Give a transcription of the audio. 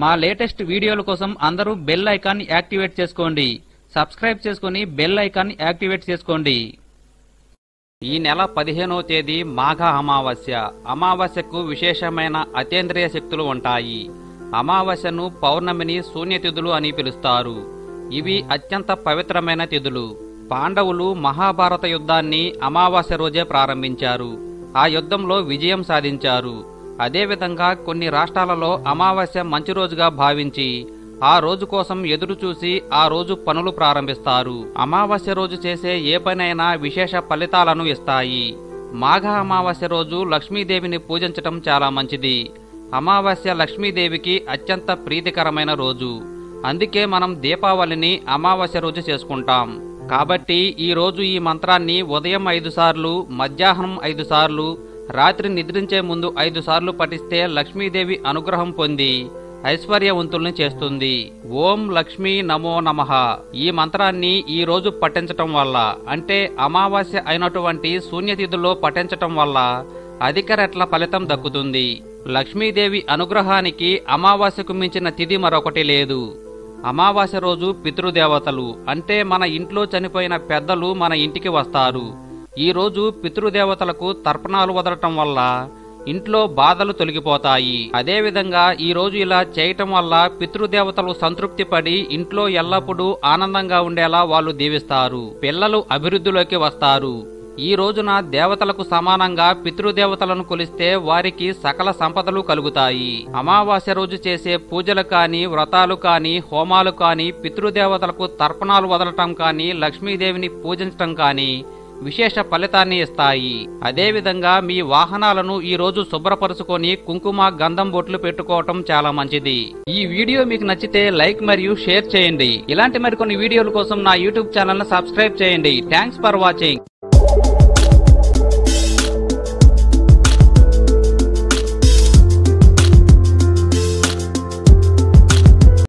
మా లేటెస్ట్ వీడియోల కోసం అందరూ బెల్ ఐకాన్ యాక్టివేట్ చేసుకోండి సబ్స్క్రైబ్ చేసుకుని బెల్ ఐకాన్ యాక్టివేట్ చేసుకోండి ఈ నెల పదిహేనవ తేదీ మాఘ అమావాస్య అమావాస్యకు విశేషమైన అతేంద్రియ శక్తులు ఉంటాయి అమావాస్యను పౌర్ణమిని శూన్యతిథులు అని పిలుస్తారు ఇవి అత్యంత పవిత్రమైన తిథులు పాండవులు మహాభారత యుద్ధాన్ని అమావాస్య రోజే ప్రారంభించారు ఆ యుద్ధంలో విజయం సాధించారు అదేవిధంగా కొన్ని రాష్ట్రాలలో అమావాస్య మంచి రోజుగా భావించి ఆ రోజు కోసం ఎదురు చూసి ఆ రోజు పనులు ప్రారంభిస్తారు అమావాస్య రోజు చేసే ఏ పనైనా విశేష ఫలితాలను ఇస్తాయి మాఘ అమావాస్య రోజు లక్ష్మీదేవిని పూజించటం చాలా మంచిది అమావాస్య లక్ష్మీదేవికి అత్యంత ప్రీతికరమైన రోజు అందుకే మనం దీపావళిని అమావాస్య రోజు చేసుకుంటాం కాబట్టి ఈ రోజు ఈ మంత్రాన్ని ఉదయం ఐదు సార్లు మధ్యాహ్నం ఐదు సార్లు రాత్రి నిద్రించే ముందు ఐదు సార్లు పఠిస్తే లక్ష్మీదేవి అనుగ్రహం పొంది ఐశ్వర్యవంతుల్ని చేస్తుంది ఓం లక్ష్మీ నమో నమః ఈ మంత్రాన్ని ఈ రోజు పఠించటం వల్ల అంటే అమావాస్య అయినటువంటి శూన్యతిథుల్లో పఠించటం వల్ల అధిక రెట్ల ఫలితం దక్కుతుంది లక్ష్మీదేవి అనుగ్రహానికి అమావాస్యకు మించిన తిథి మరొకటి లేదు అమావాస్య రోజు పితృదేవతలు అంటే మన ఇంట్లో చనిపోయిన పెద్దలు మన ఇంటికి వస్తారు ఈ రోజు పితృదేవతలకు తర్పణాలు వదలటం వల్ల ఇంట్లో బాధలు తొలగిపోతాయి అదేవిధంగా ఈ రోజు ఇలా చేయటం వల్ల పితృదేవతలు సంతృప్తి పడి ఇంట్లో ఎల్లప్పుడూ ఆనందంగా ఉండేలా వాళ్ళు దీవిస్తారు పిల్లలు అభివృద్ధిలోకి వస్తారు ఈ రోజున దేవతలకు సమానంగా పితృదేవతలను కొలిస్తే వారికి సకల సంపదలు కలుగుతాయి అమావాస్య రోజు చేసే పూజలు కాని వ్రతాలు కాని హోమాలు కాని పితృదేవతలకు తర్పణాలు వదలటం కాని లక్ష్మీదేవిని పూజించటం కాని విశేష ఫలితాన్ని ఇస్తాయి అదేవిధంగా మీ వాహనాలను ఈ రోజు శుభ్రపరుచుకొని కుంకుమ గంధం బొట్లు పెట్టుకోవటం చాలా మంచిది ఈ వీడియో మీకు నచ్చితే లైక్ మరియు షేర్ చేయండి ఇలాంటి మరికొన్ని వీడియోల కోసం నా యూట్యూబ్ ఛానల్ ను సబ్స్క్రైబ్ చేయండి థ్యాంక్స్ ఫర్ వాచింగ్